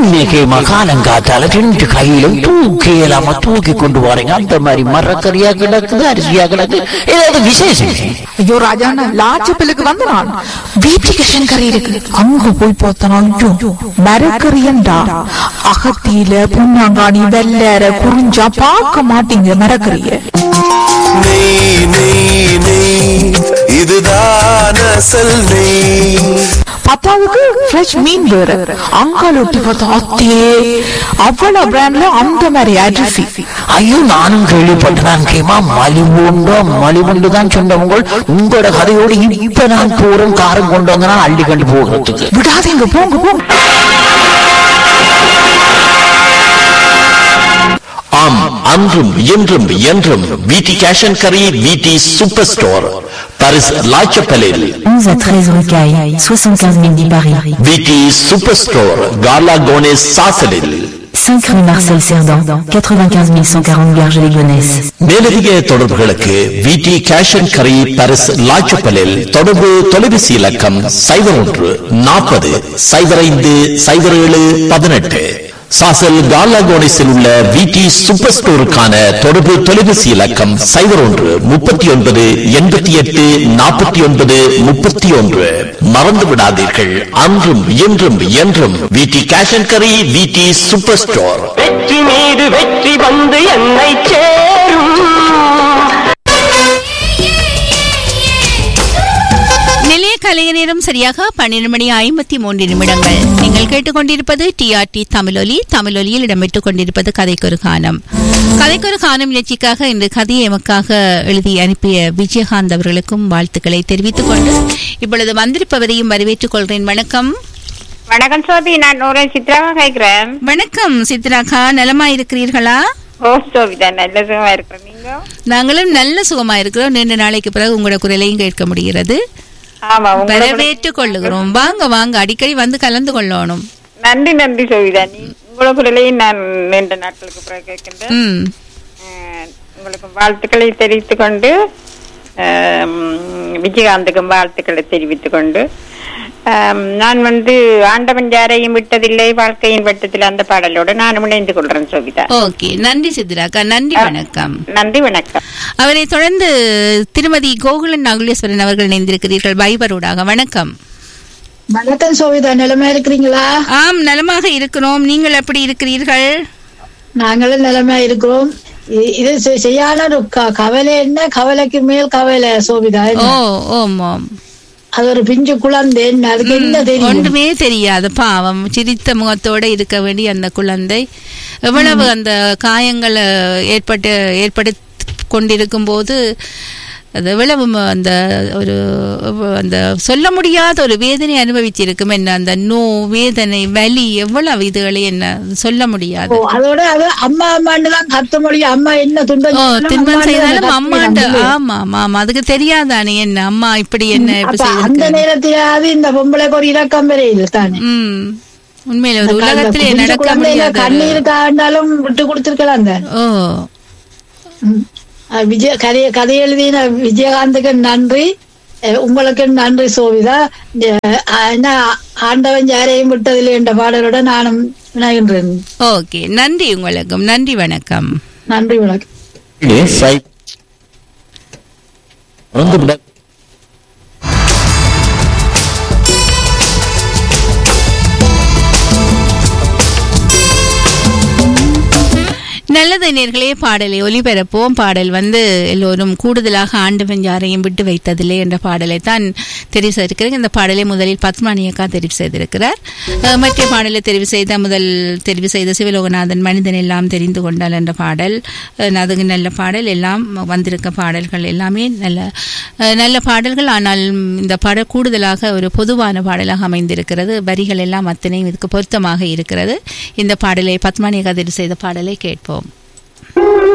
இன்னைக்கு மகாலங்காத்தால ரெண்டு கையிலும் தூக்கி இல்லாம தூக்கி கொண்டு போறீங்க அந்த மாதிரி மரக்கறியா கிடக்குது அரிசியா கிடக்கு ஏதாவது விசேஷம் ஐயோ ராஜாண்ணா லாச்சப்பிலுக்கு வந்து நான் வீட்டுக்கு கறி இருக்கு அங்க போய் பார்த்தனா ஐயோ மரக்கறியண்டா அகத்தியில புண்ணாங்காணி வெள்ளற குறிஞ்சா பார்க்க மாட்டீங்க மரக்கறிய நெய் நெய் நெய் இதுதான் அசல் நெய் பத்தாவதுக்கு ஃப்ரெஷ் மீன் வேற அங்கால ஒட்டி பார்த்தா அத்தே அவ்வளவு பிராண்ட்ல அந்த மாதிரி அரிசி ஐயோ நானும் கேள்விப்பட்டேன் கேமா மலிவுண்டோ மலிவுண்டு தான் சொன்னவங்க உங்களோட கதையோடு இப்ப நான் போறேன் காரம் கொண்டு வந்தனா அள்ளி கண்டு போகிறதுக்கு விடாதீங்க போங்க போங்க ஆம் அன்றும் இன்றும் என்றும் விடி கேஷ் அண்ட் கரி விடி சூப்பர் ஸ்டோர் பாரிஸ் லாச்சப்பலில் 11 à 13 rue Caille, 75 000 10 Paris. விடி சூப்பர் ஸ்டோர் காலா கோனேஸ் சாசலில் 5 rue Marcel Cerdan, 95 140 Garges-les-Gonesse. மேலதிக தொடர்புகளுக்கு விடி கேஷ் அண்ட் கரி பாரிஸ் லாச்சப்பலில் தொடர்பு தொலைபேசி இலக்கம் சைபர் ஒன்று நாற்பது சைபர் ஐந்து சைபர் ஏழு பதினெட்டு சாசல் காலாகோனிஸில் உள்ள விடி சூப்பர் ஸ்டோருக்கான தொடர்பு தொலைபேசி இலக்கம் சைபர் ஒன்று முப்பத்தி ஒன்பது எண்பத்தி எட்டு நாற்பத்தி ஒன்பது முப்பத்தி ஒன்று மறந்து விடாதீர்கள் அன்றும் இன்றும் என்றும் விடி கேஷ் அண்ட் கரி விடி சூப்பர் ஸ்டோர் வெற்றி மீது வெற்றி வந்து என்னை சேரும் நிலைய கலைய நேரம் சரியாக பன்னிரண்டு மணி ஐம்பத்தி மூன்று நிமிடங்கள் நீங்கள் கேட்டுக்கொண்டிருப்பது டிஆர்டி தமிழொலி தமிழொலியில் இடம்பெற்றுக் கொண்டிருப்பது கதைக்கொரு கானம் கதைக்கொரு கானம் நிகழ்ச்சிக்காக இன்று கதையை எமக்காக எழுதி அனுப்பிய விஜயகாந்த் அவர்களுக்கும் வாழ்த்துக்களை தெரிவித்துக் கொண்டு இப்பொழுது வந்திருப்பவரையும் வரவேற்றுக் கொள்கிறேன் வணக்கம் வணக்கம் சோபி நான் ஒரு சித்ராவா கேக்குறேன் வணக்கம் சித்ராக்கா நலமா இருக்கிறீர்களா ஓ சோபிதா நல்ல சுகமா இருக்கிறேன் நீங்க நாங்களும் நல்ல சுகமா இருக்கிறோம் நீண்ட நாளைக்கு பிறகு உங்களோட குரலையும் கேட்க முடிகிறது ஆமா உங்களோட வரவேற்றுக் கொள்ளுகிறோம் வாங்க வாங்க அடிக்கடி வந்து கலந்து கொள்ளணும் நன்றி நன்றி சோபிதா நீ உங்களோட குரலையும் நான் நீண்ட நாட்களுக்கு பிறகு கேட்கின்றேன் ம் அஹ், உங்களுக்கு வாழ்த்துக்களை தெரிவித்துக் கொண்டு அஹ், விஜயகாந்துக்கும் வாழ்த்துக்களை தெரிவித்துக் கொண்டு அஹ், நான் வந்து ஆண்டவன் யாரையும் விட்டதில்லை வாழ்க்கையின் வட்டத்தில் அந்த பாடலோடு நான் இணைந்து கொள்றேன் சோபிதா ஓகே நன்றி சித்ராக்கா நன்றி வணக்கம் நன்றி வணக்கம் அவரை தொடர்ந்து திருமதி கோகுலன் நாகுலேஸ்வரன் அவர்கள் இணைந்திருக்கிறீர்கள் பைபரோடாக வணக்கம் வணக்கம் சோவிதா நிலைமை இருக்கிறீங்களா ஆம் நலமாக இருக்கிறோம் நீங்கள் எப்படி இருக்கிறீர்கள் நாங்களும் நிலைமை இருக்கிறோம் இ- இது செ- செய்யான ஒரு க- கவலை என்ன கவலைக்கு மேல் கவலை சோபிதா ஓ ஓம் ஓம் அது ஒரு பிஞ்சு குழந்தை என்ன அதுக்கு என்ன தெரியும் ஒன்றுமே தெரியாது பாவம் சிரித்த முகத்தோட இருக்க வேண்டிய அந்த குழந்தை எவ்வளவு அந்த காயங்களை ஏற்பட்டு ஏற்படுத்தி கொண்டிருக்கும் போது அது எவ்வளவு ம- அந்த ஒரு அந்த சொல்ல முடியாத ஒரு வேதனை அனுபவிச்சிருக்கும் என்ன அந்த நோ வேதனை வலி எவ்வளவு இதுகளை என்ன சொல்ல முடியாது ஓ, அதோட அது அம்மா அம்மான்னு தான் கத்த முடியும் அம்மா என்ன துன்பம் ஓ செய்தாலும் தின்பம் அம்மான்னு செய்தாலும் தான் அம்மாண்ட கத்துறாங்க. ஆமா ஆமா ஆமா அதுக்கு தெரியாதானே என்ன அம்மா இப்படி என்ன இப்படி அப்ப அந்த செய்திருக்கு நேரத்திலாவது இந்த பொம்பளைக்கு ஒரு இலக்கம் வரையில் தானே ம் உண்மையில ஒரு அந்த உலகத்திலே பிஞ்சு நடக்க குழந்தையில முடியாத ஒரு- கண்ணீர் காண்டாலும் விட்டு கொடுத்திருக்கலாம் தான் ஓ அஹ் விஜய கதைய கதை எழுதின விஜயகாந்துக்கு நன்றி அஹ் உங்களுக்கு நன்றி சோவிதா அஹ் என்ன ஆண்டவன் யாரையும் விட்டதில்லை என்ற பாடலுடன் நானும் இணைகின்றேன் ஓகே நன்றி உங்களுக்கும் நன்றி வணக்கம் நன்றி வணக்கம் மறந்து விட நல்லது நேர்களே பாடலை ஒலிபரப்போம் பாடல் வந்து எல்லோரும் கூடுதலாக ஆண்டவன் யாரையும் விட்டு வைத்ததில்லை என்ற பாடலை தான் தெரிவு செய்திருக்கிறேன் இந்த பாடலை முதலில் பத்மானி அக்கா தெரிவு செய்திருக்கிறார் அஹ், மற்ற பாடலை தெரிவு செய்த முதல் தெரிவு செய்த சிவலோகநாதன் மனிதன் எல்லாம் தெரிந்து கொண்டால் என்ற பாடல் அஹ், அதுக்கு நல்ல பாடல் எல்லாம் வந்திருக்க பாடல்கள் எல்லாமே நல்ல அஹ், நல்ல பாடல்கள் ஆனால் இந்த பாடல் கூடுதலாக ஒரு பொதுவான பாடலாக அமைந்திருக்கிறது வரிகள் எல்லாம் அத்தனையும் இதுக்கு பொருத்தமாக இருக்கிறது இந்த பாடலை பத்மானி அக்கா தெரிவு செய்த பாடலை கேட்போம்